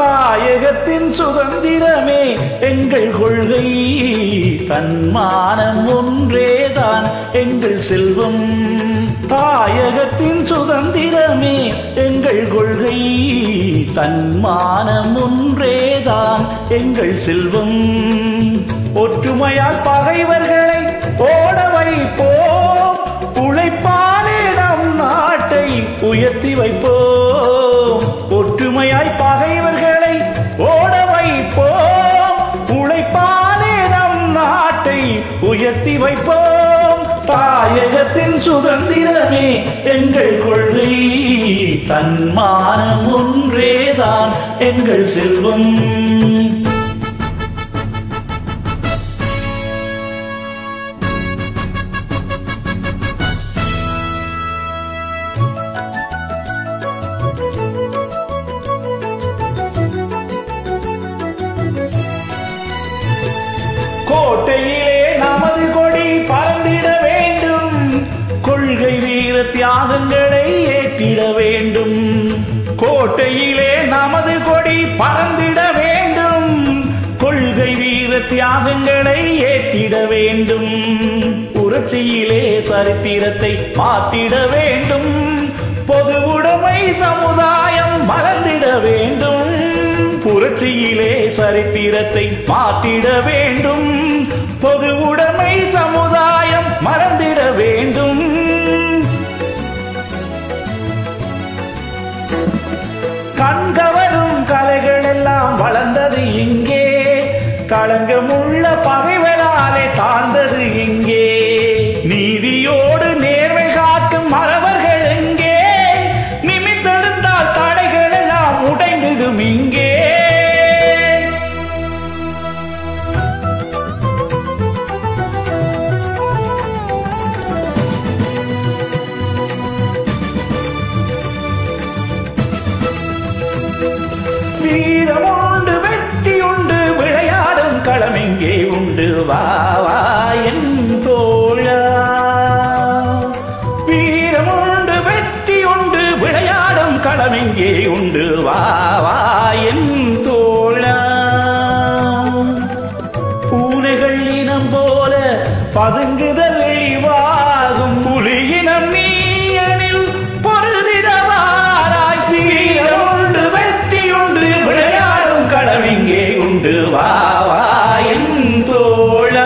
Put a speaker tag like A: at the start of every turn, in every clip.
A: தாயகத்தின் சுதந்திரமே எங்கள் கொள்கை தன்மானம் ஒன்றேதான் எங்கள் செல்வம் தாயகத்தின் சுதந்திரமே எங்கள் கொள்கை தன்மானம் ஒன்றேதான் எங்கள் செல்வம் ஒற்றுமையால் பகைவர்களை ஓட வைப்போம் உழைப்பாலே நம் நாட்டை உயர்த்தி வைப்போம் ஒற்றுமையாய் பகைவர்களை ஓட வைப்போம் உழைப்பாலே நம் நாட்டை உயர்த்தி வைப்போம் தாயகத்தின் சுதந்திரமே எங்கள் கொள்கை தன்மானம் ஒன்றேதான் எங்கள் செல்வம் கோட்டையிலே நமது கொடி பறந்திட வேண்டும் கொள்கை வீர தியாகங்களை ஏற்றிட வேண்டும் கோட்டையிலே நமது கொடி பறந்திட வேண்டும் கொள்கை வீர தியாகங்களை ஏற்றிட வேண்டும் புரட்சியிலே சரித்திரத்தை மாற்றிட வேண்டும் பொது உடைமை சமுதாயம் மலர்ந்திட வேண்டும் புரட்சியிலே சரித்திரத்தை மாற்றிட வேண்டும் பொது உடைமை சமுதாயம் மறந்திட வேண்டும் கண்கவரும் கலைகள் எல்லாம் வளர்ந்தது இங்கே களங்கமுள்ள பகைவராலே தாழ்ந்தது இங்கே நீதியோடு நேர்மை காக்கும் மறவர்கள் எங்கே நிமித்தெடுத்தால் தடைகள் எல்லாம் உடைந்திடும் இங்கே வீரம் உண்டு வெற்றி உண்டு விளையாடும் களம் எங்கே உண்டு வா வா என் தோழா வீரம் உண்டு வெற்றி உண்டு விளையாடும் களம் எங்கே உண்டு வா வா என் தோழா பூனைகள் இனம் போல பதுங்குதல் இழிவாகும் புலியினம் நீயனில் பொருதிடவாராய் வீரம் உண்டு வெற்றி உண்டு விளையாடும் களம் இங்கே உண்டு வா வா என் தோழா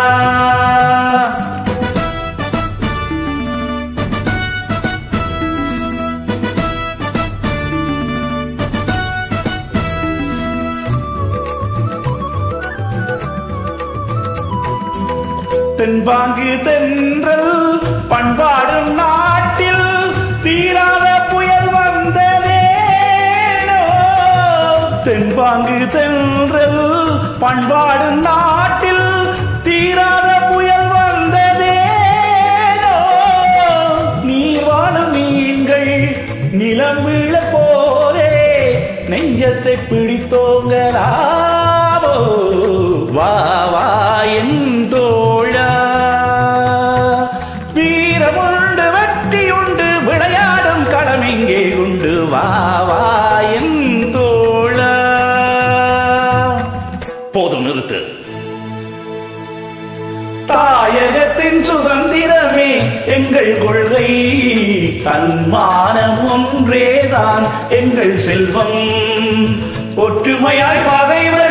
A: தென்பாங்கு தென்றல் பண்பாடும் நாட்டில் தீராத புயல் வந்ததேனோ தென்பாங்கு தென்றல் பண்பாடும் நாட்டில் தீராத புயல் வந்ததேனோ நீர் வாழும் மீன்கள் நிலம் வீழ போலே நெஞ்சத்தை பிடித்தோங்கலாமோ வா வா என் தோழா வீரமுண்டு வெற்றி உண்டு விளையாடும் களம் இங்கே உண்டு வா வா என் தோழா போதும் நிறுத்து தாயகத்தின் சுதந்திரமே எங்கள் கொள்கை தன்மானம் ஒன்றேதான் எங்கள் செல்வம் ஒற்றுமையாய் பகைவர்